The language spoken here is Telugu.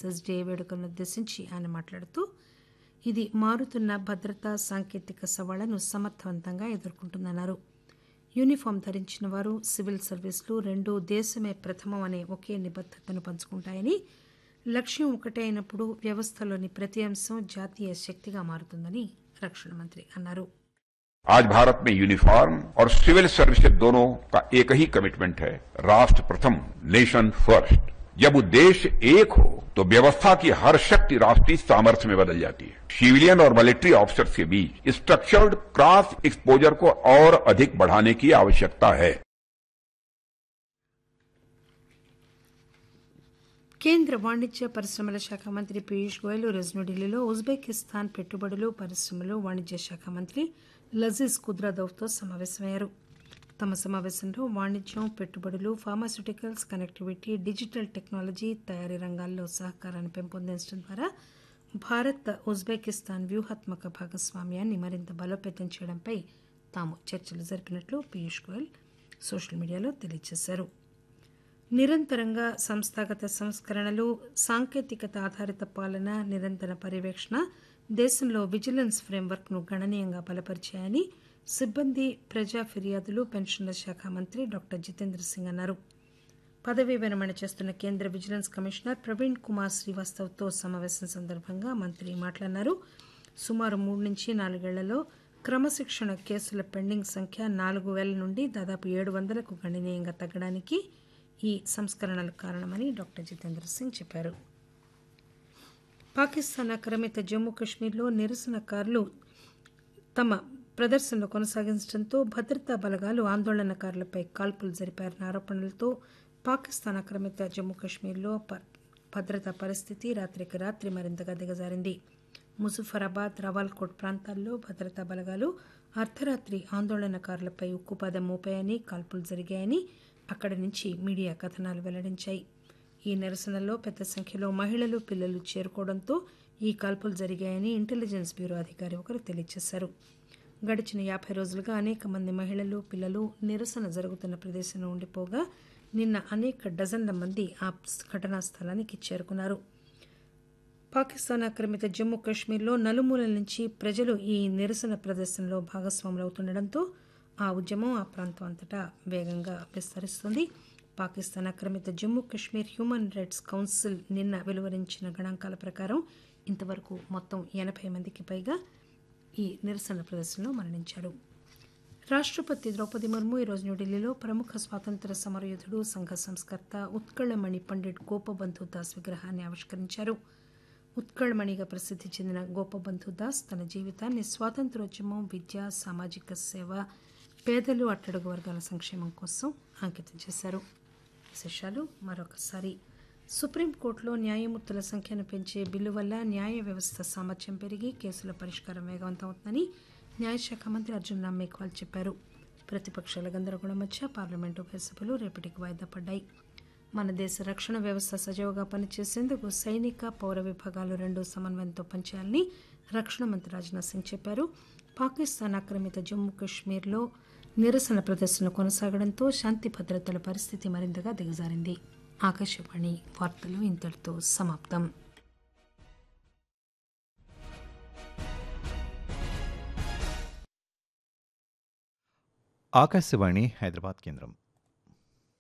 ఎన్ఎస్ఎస్ డే వేడుకలను ఉద్దేశించి ఆయన మాట్లాడుతూ ఇది మారుతున్న భద్రతా సాంకేతిక సవాళ్లను సమర్థవంతంగా ఎదుర్కొంటుందన్నారు యూనిఫామ్ ధరించిన వారు సివిల్ సర్వీసులు రెండు దేశమే ప్రథమం అనే ఒకే నిబద్దతను పంచుకుంటాయని లక్ష్యం ఒకటే అయినప్పుడు వ్యవస్థలోని ప్రతి అంశం జాతీయ శక్తిగా మారుతుందని రక్షణ మంత్రి అన్నారు आज भारत में यूनिफॉर्म और सिविल सर्विसेज दोनों का एक ही कमिटमेंट है राष्ट्र प्रथम नेशन फर्स्ट जब उद्देश्य एक हो तो व्यवस्था की हर शक्ति राष्ट्रीय सामर्थ्य में बदल जाती है सिविलियन और मिलिट्री ऑफिसर्स के बीच स्ट्रक्चर्ड क्रॉस एक्सपोजर को और अधिक बढ़ाने की आवश्यकता है కేంద్ర వాణిజ్య పరిశ్రమల శాఖ మంత్రి పీయూష్ గోయల్ ఈరోజు న్యూఢిల్లీలో ఉజ్బెకిస్తాన్ పెట్టుబడులు పరిశ్రమలు వాణిజ్య శాఖ మంత్రి లజీజ్ కుద్రాదవ్తో సమావేశమయ్యారు తమ సమావేశంలో వాణిజ్యం పెట్టుబడులు ఫార్మాస్యూటికల్స్ కనెక్టివిటీ డిజిటల్ టెక్నాలజీ తయారీ రంగాల్లో సహకారాన్ని పెంపొందించడం ద్వారా భారత్ ఉజ్బెకిస్తాన్ వ్యూహాత్మక భాగస్వామ్యాన్ని మరింత బలోపేతం చేయడంపై తాము చర్చలు జరిపినట్లు పీయూష్ గోయల్ సోషల్ మీడియాలో తెలియజేశారు నిరంతరంగా సంస్థాగత సంస్కరణలు సాంకేతికత ఆధారిత పాలన నిరంతర పర్యవేక్షణ దేశంలో విజిలెన్స్ ఫ్రేమ్వర్క్ను గణనీయంగా బలపరిచాయని సిబ్బంది ప్రజా ఫిర్యాదులు పెన్షన్ల శాఖ మంత్రి డాక్టర్ జితేంద్ర సింగ్ అన్నారు పదవీ విరమణ చేస్తున్న కేంద్ర విజిలెన్స్ కమిషనర్ ప్రవీణ్ కుమార్ శ్రీవాస్తవ్తో సమావేశం సందర్భంగా మంత్రి మాట్లాడినారు సుమారు మూడు నుంచి నాలుగేళ్లలో క్రమశిక్షణ కేసుల పెండింగ్ సంఖ్య నాలుగు వేల నుండి దాదాపు ఏడు వందలకు గణనీయంగా తగ్గడానికి ఈ సంస్కరణలు కారణమని డాక్టర్ జితేంద్ర సింగ్ చెప్పారు పాకిస్తాన్ ఆక్రమిత జమ్మూ కాశ్మీర్లో నిరసనకారులు తమ ప్రదర్శనలు కొనసాగించడంతో భద్రతా బలగాలు ఆందోళనకారులపై కాల్పులు జరిపారన్న ఆరోపణలతో పాకిస్తాన్ ఆక్రమిత జమ్మూ కాశ్మీర్లో భద్రతా పరిస్థితి రాత్రికి రాత్రి మరింతగా దిగజారింది ముజఫరాబాద్ రవాల్కోట్ ప్రాంతాల్లో భద్రతా బలగాలు అర్ధరాత్రి ఆందోళనకారులపై ఉక్కుపాదం మోపాయని కాల్పులు జరిగాయని అక్కడి నుంచి మీడియా కథనాలు వెల్లడించాయి ఈ నిరసనలో పెద్ద సంఖ్యలో మహిళలు పిల్లలు చేరుకోవడంతో ఈ కాల్పులు జరిగాయని ఇంటెలిజెన్స్ బ్యూరో అధికారి ఒకరు తెలియజేశారు గడిచిన యాభై రోజులుగా అనేక మంది మహిళలు పిల్లలు నిరసన జరుగుతున్న ప్రదేశంలో ఉండిపోగా నిన్న అనేక డజన్ల మంది ఆ ఘటనా స్థలానికి చేరుకున్నారు పాకిస్తాన్ ఆక్రమిత జమ్మూ కాశ్మీర్లో నలుమూలల నుంచి ప్రజలు ఈ నిరసన ప్రదర్శనలో భాగస్వాములవుతుండటంతో ఆ ఉద్యమం ఆ ప్రాంతం అంతటా వేగంగా విస్తరిస్తుంది పాకిస్తాన్ ఆక్రమిత Jammu Kashmir human rights council నిన్న వెలువరించిన గణాంకాల ప్రకారం ఇంతవరకు మొత్తం ఎనభై మందికి పైగా ఈ నిరసన ప్రదర్శనలో మరణించారు రాష్టపతి ద్రౌపది ముర్ము ఈరోజు న్యూఢిల్లీలో ప్రముఖ స్వాతంత్ర సమరయోధుడు సంఘ సంస్కర్త ఉత్కళమణి పండిట్ గోపబంధు దాస్ విగ్రహాన్ని ఆవిష్కరించారు ఉత్కళమణిగా ప్రసిద్ధి చెందిన గోపబంధు దాస్ తన జీవితాన్ని స్వాతంత్రోద్యమం విద్య సామాజిక సేవ పేదలు అట్టడుగు వర్గాల సంక్షేమం కోసం అంకితం చేశారు విశేషాలు మరొకసారి సుప్రీంకోర్టులో న్యాయమూర్తుల సంఖ్యను పెంచే బిల్లు వల్ల న్యాయ వ్యవస్థ సామర్థ్యం పెరిగి కేసుల పరిష్కారం వేగవంతం అవుతుందని న్యాయశాఖ మంత్రి అర్జున్ రామ్ మేఘ్వాల్ చెప్పారు ప్రతిపక్షాల గందరగోళం మధ్య పార్లమెంటు ఉభయ సభలు రేపటికి వాయిదా పడ్డాయి మన దేశ రక్షణ వ్యవస్థ సజావుగా పనిచేసేందుకు సైనిక పౌర విభాగాలు రెండు సమన్వయంతో పనిచేయాలని రక్షణ మంత్రి రాజ్నాథ్ సింగ్ చెప్పారు పాకిస్తాన్ ఆక్రమిత జమ్మూ కాశ్మీర్లో నిరసన ప్రదర్శన కొనసాగడంతో శాంతి భద్రతల పరిస్థితి మరింతగా దిగజారింది ఆకాశవాణి వార్తలు ఇంతటితో సమాప్తం ఆకాశవాణి హైదరాబాద్ కేంద్రం